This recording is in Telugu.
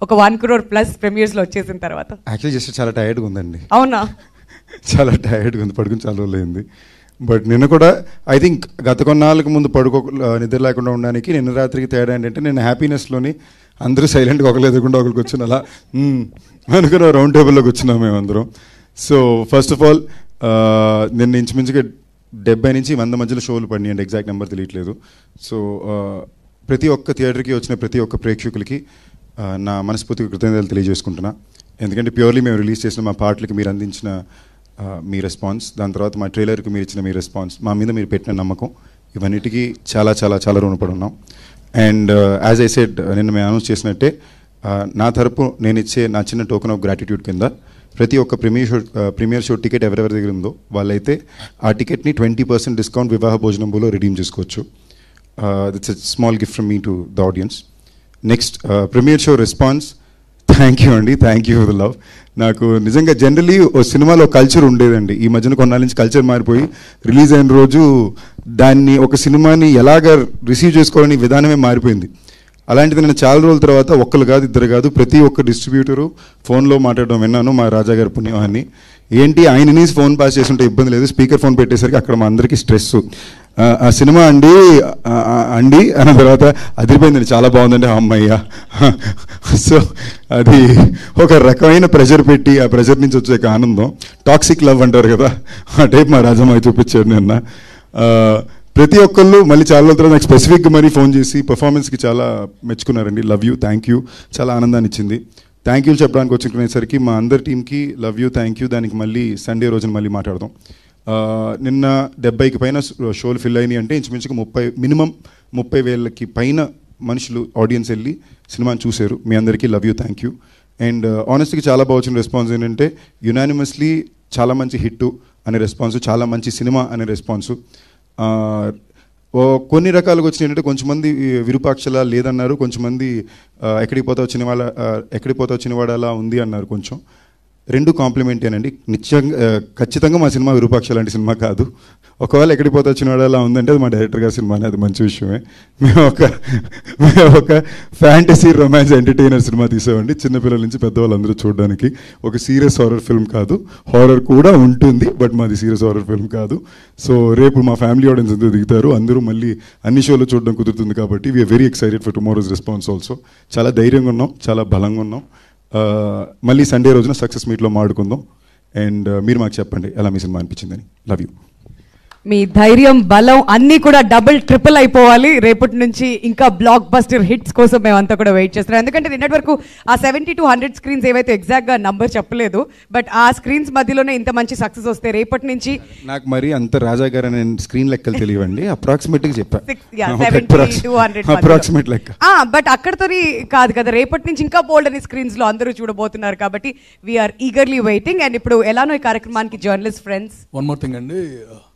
ఒక వన్ క్రోర్ ప్లస్ ప్రీమియర్స్ లో వచ్చేసిన తర్వాత యాక్చువల్లీ జస్ట్ చాలా టైర్డ్గా ఉందండి అవునా చాలా టైర్డ్గా ఉంది పడుకుని చాలా రోజులు అయింది బట్ నిన్న కూడా ఐ థింక్ గత కొన్నాళ్ళకి ముందు పడుకో నిద్ర లేకుండా ఉండడానికి నిన్న రాత్రికి తేడా ఏంటంటే నేను హ్యాపీనెస్లోని అందరూ సైలెంట్గా ఒకరు ఎదుర్కొంటే ఒకరికి వచ్చిన అలా "మ్మ్" అనుకున్న రౌండ్ టేబుల్లోకి వచ్చినాం మేమందరం సో ఫస్ట్ ఆఫ్ ఆల్ నిన్న ఇంచుమించుగా డెబ్బై నుంచి వంద మధ్యలో షోలు పడినాయండి ఎగ్జాక్ట్ నెంబర్ తెలియట్లేదు సో ప్రతి ఒక్క థియేటర్కి వచ్చిన ప్రతి ఒక్క ప్రేక్షకులకి ఆ, నా మనస్ఫూర్తిగా కృతజ్ఞతలు తెలియజేసుకుంటున్నా ఎందుకంటే ప్యూర్లీ మేము రిలీజ్ చేసిన మా పాటలకి మీరు అందించిన ఆ, మీ రెస్పాన్స్ దాని తర్వాత మా ట్రైలర్కి మీరు ఇచ్చిన మీ రెస్పాన్స్ మా మీద మీరు పెట్టిన నమ్మకం ఇవన్నిటికీ చాలా చాలా చాలా రుణపడి ఉన్నాం అండ్ యాజ్ ఐ సెడ్ నిన్న మేము అనౌన్స్ చేసినట్టే ఆ, నా తరపు నేను ఇచ్చే నా చిన్న టోకెన్ ఆఫ్ గ్రాటిట్యూడ్ కింద ప్రతి ఒక్క premiere show premiere show ticket ఎవరెవరి దగ్గర ఉందో వాళ్ళైతే ఆ టికెట్ని ట్వంటీ పర్సెంట్ డిస్కౌంట్ వివాహ భోజనంలో రిడీమ్ చేసుకోవచ్చు that's a small gift from me to the audience next premiere show response thank you అండి thank you for the love నాకు నిజంగా జనరలీ ఓ సినిమాలో కల్చర్ ఉండేదండి ఈ మధ్యన కొన్నాళ్ళ నుంచి కల్చర్ మారిపోయి రిలీజ్ అయిన రోజు దాన్ని ఒక సినిమాని ఎలాగ రిసీవ్ చేసుకోవాలని విధానమే మారిపోయింది అలాంటిది నేను చాలా రోజుల తర్వాత ఒక్కరు కాదు ఇద్దరు కాదు ప్రతి ఒక్క డిస్ట్రిబ్యూటరు ఫోన్లో మాట్లాడడం విన్నాను మా రాజా గారి పుణ్యమాన్ని ఏంటి ఆయనని ఫోన్ పాస్ చేస్తుంటే ఇబ్బంది లేదు స్పీకర్ ఫోన్ పెట్టేసరికి అక్కడ మా అందరికీ స్ట్రెస్ ఆ సినిమా అండి ఆ, ఆ, అండి అన్న తర్వాత అదిరిపోయిందండి చాలా బాగుందండి అమ్మయ్య సో అది ఒక రకమైన ప్రెషర్ పెట్టి ఆ ప్రెషర్ నుంచి వచ్చే ఒక ఆనందం టాక్సిక్ లవ్ అంటారు కదా ఆ టైప్ మా రాజమ్మాయి చూపించాడు నిన్న ఆ, ప్రతి ఒక్కళ్ళు మళ్ళీ చాలా రోజుల తర్వాత నాకు స్పెసిఫిక్గా మరీ ఫోన్ చేసి పర్ఫార్మెన్స్కి చాలా మెచ్చుకున్నారండి లవ్ యూ థ్యాంక్ యూ చాలా ఆనందాన్ని ఇచ్చింది థ్యాంక్ యూ చెప్పడానికి వచ్చుకునేసరికి మా అందరి టీంకి లవ్ యూ థ్యాంక్ యూ దానికి మళ్ళీ సండే రోజున మళ్ళీ మాట్లాడదాం ఆ, నిన్న డెబ్బైకి పైన షోలు ఫిల్ అయినాయి అంటే ఇంచుమించుగా ముప్పై మినిమం ముప్పై వేలకి పైన మనుషులు ఆడియన్స్ వెళ్ళి సినిమాని చూశారు మీ అందరికీ love you thank you and ఆనెస్ట్గా చాలా బాగా వచ్చిన రెస్పాన్స్ ఏంటంటే యునానిమస్లీ చాలా మంచి హిట్ అనే రెస్పాన్స్ చాలా మంచి సినిమా అనే రెస్పాన్సు ఆ, ఓ కొన్ని రకాలుగా వచ్చినాయి ఏంటంటే కొంచెమంది ఈ విరూపాక్షల లేదన్నారు కొంచెమంది ఆ, ఎక్కడికి పోతా వచ్చిన వాళ్ళ ఆ, ఎక్కడికి పోతా వచ్చిన వాడు అలా ఉంది అన్నారు కొంచెం రెండు కాంప్లిమెంటేనండి నిత్యంగా ఆ, ఖచ్చితంగా మా సినిమా విరూపాక్ష లాంటి సినిమా కాదు ఒకవేళ ఎక్కడికి పోతా వచ్చిన వాడు అలా ఉందంటే అది మా డైరెక్టర్ గారి సినిమా అది మంచి విషయమే మేము ఒక మేము ఒక ఫ్యాంటసీ రొమాన్స్ ఎంటర్టైనర్ సినిమా తీసామండి చిన్నపిల్లల నుంచి పెద్దవాళ్ళందరూ చూడడానికి ఒక సీరియస్ హారర్ ఫిల్మ్ కాదు హారర్ కూడా ఉంటుంది బట్ మాది సీరియస్ హారర్ ఫిల్మ్ కాదు సో రేపు మా ఫ్యామిలీ ఆడియన్స్ అందరూ దిగుతారు అందరూ మళ్ళీ అన్ని షోలు చూడడం కుదురుతుంది కాబట్టి we are very excited for tomorrow's response also చాలా ధైర్యంగా ఉన్నాం చాలా బలంగా ఉన్నాం ఆ, మళ్ళీ సండే రోజున సక్సెస్ మీట్లో మాడుకుందాం అండ్ మీరు మాకు చెప్పండి ఎలా మీ సినిమా అనిపించిందని లవ్ యూ మీ ధైర్యం బలం అన్నీ కూడా డబుల్ ట్రిపుల్ అయిపోవాలి రేపటి నుంచి ఇంకా బ్లాక్ బస్టర్ హిట్స్ కోసం మేమంతా కూడా వెయిట్ చేస్తున్నాం ఎందుకంటే నిన్నటి వరకు ఆ సెవెంటీ టు హండ్రెడ్ స్క్రీన్స్ ఏవైతే ఎగ్జాక్ట్ గా నంబర్ చెప్పలేదు బట్ ఆ స్క్రీన్స్ మధ్యలోనే ఇంత మంచి సక్సెస్ వస్తే రేపటి నుంచి నాకు మరి అంత రాజా గారు అనే స్క్రీన్ లెక్కలు తెలియవండి అప్రాక్సిమేట్గా చెప్పా సెవెంటీ టూ హండ్రెడ్ అప్రాక్సిమేట్ లెక్క బట్ అక్కడతో కాదు కదా రేపటి నుంచి ఇంకా బోల్డ్ అని స్క్రీన్స్ లో అందరూ చూడబోతున్నారు కాబట్టి వీఆర్ ఈగర్లీ వెయిటింగ్ అండ్ ఇప్పుడు ఎలానో ఈ కార్యక్రమానికి journalist friends one more thing అండి